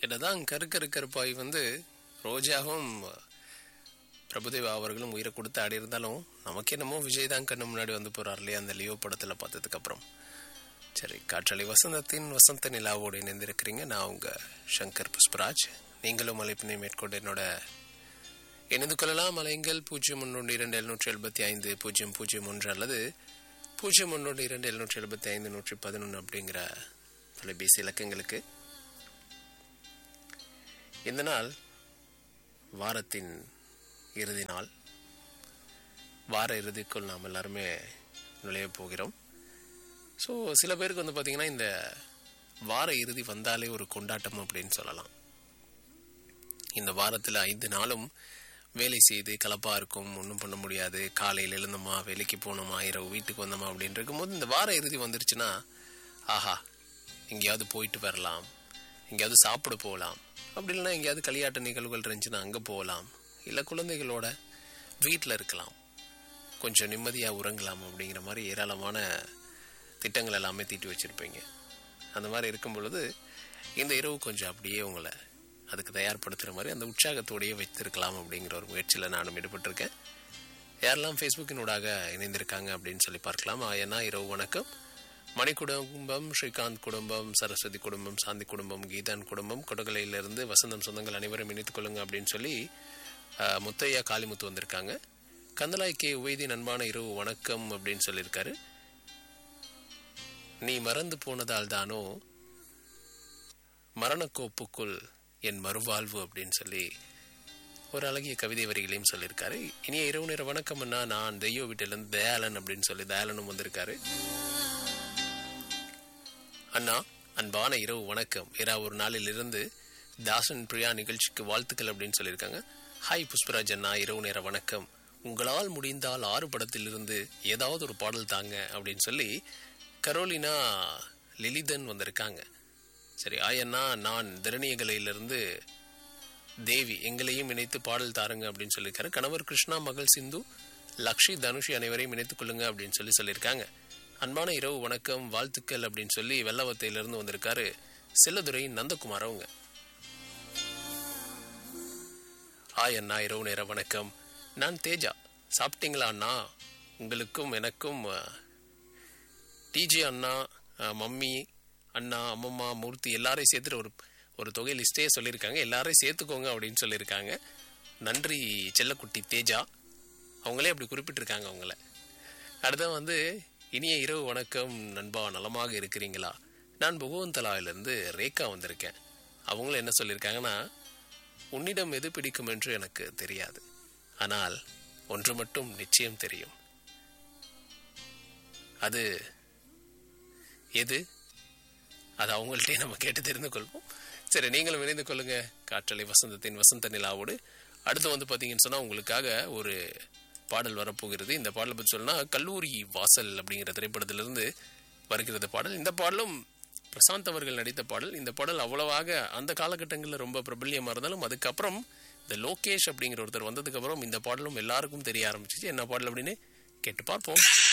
என்னதான் கருக்கரு கருப்பாய் வந்து ரோஜாவும் பிரபுதேவா அவர்களும் உயிரை கொடுத்து ஆடி இருந்தாலும் நமக்கு என்னமோ விஜய் தான் கண்ணு முன்னாடி வந்து போறார் இல்லையா அந்த லியோ படத்துல பார்த்ததுக்கு அப்புறம் சரி காற்றலை வசந்தத்தின் வசந்த நிலாவோடு இணைந்திருக்கிறீங்க நான் உங்க சங்கர் புஷ்பராஜ் நீங்களும் அழைப்பினை மேற்கொண்டு என்னோட இணைந்து கொள்ளலாம் அலைங்கள் பூஜ்ஜியம் ஒன்று இரண்டு எழுநூற்றி எழுபத்தி ஐந்து பூஜ்ஜியம் பூஜ்ஜியம் ஒன்று அல்லது பூஜ்ஜியம் ஒன்று இரண்டு எழுநூற்றி எழுபத்தி ஐந்து நூற்றி பதினொன்று அப்படிங்கிற தொலைபேசி இலக்கங்களுக்கு இந்த நாள் வாரத்தின் இறுதி நாள் வார இறுதிக்குள் நாம் எல்லாருமே நுழைய போகிறோம் ஸோ சில பேருக்கு வந்து பார்த்திங்கன்னா இந்த வார இறுதி வந்தாலே ஒரு கொண்டாட்டம் அப்படின்னு சொல்லலாம் இந்த வாரத்தில் ஐந்து நாளும் வேலை செய்து கலப்பாக இருக்கும் ஒன்றும் பண்ண முடியாது காலையில் எழுந்தோமா வேலைக்கு போனோமா இரவு வீட்டுக்கு வந்தோமா அப்படின்னு இருக்கும்போது இந்த வார இறுதி வந்துருச்சுன்னா ஆஹா எங்கேயாவது போயிட்டு வரலாம் எங்கேயாவது சாப்பிட போகலாம் அப்படி இல்லைன்னா எங்கேயாவது களியாட்ட நிகழ்வுகள் இருந்துச்சுன்னா அங்கே போகலாம் இல்லை குழந்தைகளோட வீட்டில் இருக்கலாம் கொஞ்சம் நிம்மதியாக உறங்கலாம் அப்படிங்கிற மாதிரி ஏராளமான திட்டங்கள் எல்லாமே தீட்டி வச்சுருப்பீங்க அந்த மாதிரி இருக்கும் பொழுது இந்த இரவு கொஞ்சம் அப்படியே உங்களை அதுக்கு தயார்படுத்துகிற மாதிரி அந்த உற்சாகத்தோடையே வைத்திருக்கலாம் அப்படிங்கிற ஒரு முயற்சியில் நானும் ஈடுபட்டிருக்கேன் யாரெல்லாம் ஃபேஸ்புக்கினூடாக இணைந்திருக்காங்க அப்படின்னு சொல்லி பார்க்கலாம் ஏன்னா இரவு வணக்கம் மணி குடும்பம் ஸ்ரீகாந்த் குடும்பம் சரஸ்வதி குடும்பம் சாந்தி குடும்பம் கீதான் குடும்பம் கொடகலையிலிருந்து வசந்தம் சொந்தங்கள் அனைவரும் இணைத்துக் கொள்ளுங்க அப்படின்னு சொல்லி அஹ், முத்தையா காளிமுத்து வந்திருக்காங்க கந்தலாய் கே உவைதி அன்பான இரவு வணக்கம் அப்படின்னு சொல்லியிருக்காரு நீ மறந்து போனதால் தானோ மரணக்கோப்புக்குள் என் மறுவாழ்வு அப்படின்னு சொல்லி ஒரு அழகிய கவிதை வரிகளையும் சொல்லியிருக்காரு இனிய இரவு நேர வணக்கம்னா நான் தெய்வ வீட்டிலிருந்து தயாளன் அப்படின்னு சொல்லி தயாளனும் வந்திருக்காரு அண்ணா அன்பான இரவு வணக்கம் இரா ஒரு நாளில் இருந்து தாசன் பிரியா நிகழ்ச்சிக்கு வாழ்த்துக்கள் அப்படின்னு சொல்லியிருக்காங்க ஹாய் புஷ்பராஜ் அண்ணா இரவு நேர வணக்கம் உங்களால் முடிந்தால் ஆறு படத்தில் இருந்து ஏதாவது ஒரு பாடல் தாங்க அப்படின்னு சொல்லி கரோலினா லிலிதன் வந்திருக்காங்க சரி ஆயண்ணா நான் திரணியகலையிலிருந்து தேவி எங்களையும் இணைத்து பாடல் தாருங்க அப்படின்னு சொல்லியிருக்காரு கணவர் கிருஷ்ணா மகள் சிந்து லக்ஷி தனுஷி அனைவரையும் இணைத்துக் கொள்ளுங்க அப்படின்னு சொல்லி சொல்லியிருக்காங்க அன்பான இரவு வணக்கம் வாழ்த்துக்கள் அப்படின்னு சொல்லி வெள்ளவத்தையிலிருந்து வந்திருக்காரு செல்லதுரை நந்தகுமார் அவங்க ஆய் அண்ணா இரவு நேர வணக்கம் நான் தேஜா சாப்பிட்டீங்களா அண்ணா உங்களுக்கும் எனக்கும் டிஜே அண்ணா அஹ், மம்மி அண்ணா அம்மம்மா மூர்த்தி எல்லாரையும் சேர்த்துட்டு ஒரு ஒரு தொகை லிஸ்டே சொல்லியிருக்காங்க எல்லாரையும் சேர்த்துக்கோங்க அப்படின்னு சொல்லியிருக்காங்க நன்றி செல்லக்குட்டி தேஜா அவங்களே அப்படி குறிப்பிட்டிருக்காங்க அவங்கள அடுத்து வந்து இனிய இரவு வணக்கம் நண்பா நலமாக இருக்கிறீங்களா நான் புகவந்தலாவிலிருந்து ரேகா வந்திருக்கேன் அவங்களும் என்ன சொல்லியிருக்காங்கன்னா உன்னிடம் எது பிடிக்கும் என்று எனக்கு தெரியாது ஆனால் ஒன்று மட்டும் நிச்சயம் தெரியும் அது எது அது அவங்கள்ட்டே நம்ம கேட்டு தெரிந்து கொள்வோம் சரி நீங்களும் இணைந்து கொள்ளுங்க காற்றலை வசந்தத்தின் வசந்த நிலாவோடு அடுத்து வந்து பார்த்தீங்கன்னு சொன்னால் உங்களுக்காக ஒரு பாடல் வரப்போகிறது இந்த பாடலை பற்றி சொல்லணும்னா கல்லூரி வாசல் அப்படிங்கிற திரைப்படத்திலிருந்து வருகிறது பாடல் இந்த பாடலும் பிரசாந்த் அவர்கள் நடித்த பாடல் இந்த பாடல் அவ்வளவாக அந்த காலகட்டங்களில் ரொம்ப பிரபல்யமாக இருந்தாலும் அதுக்கப்புறம் இந்த லோகேஷ் அப்படிங்கிற ஒருத்தர் வந்ததுக்கு அப்புறம் இந்த பாடலும் எல்லாருக்கும் தெரிய ஆரம்பிச்சிச்சு என்ன பாடல் அப்படின்னு கேட்டு பார்ப்போம்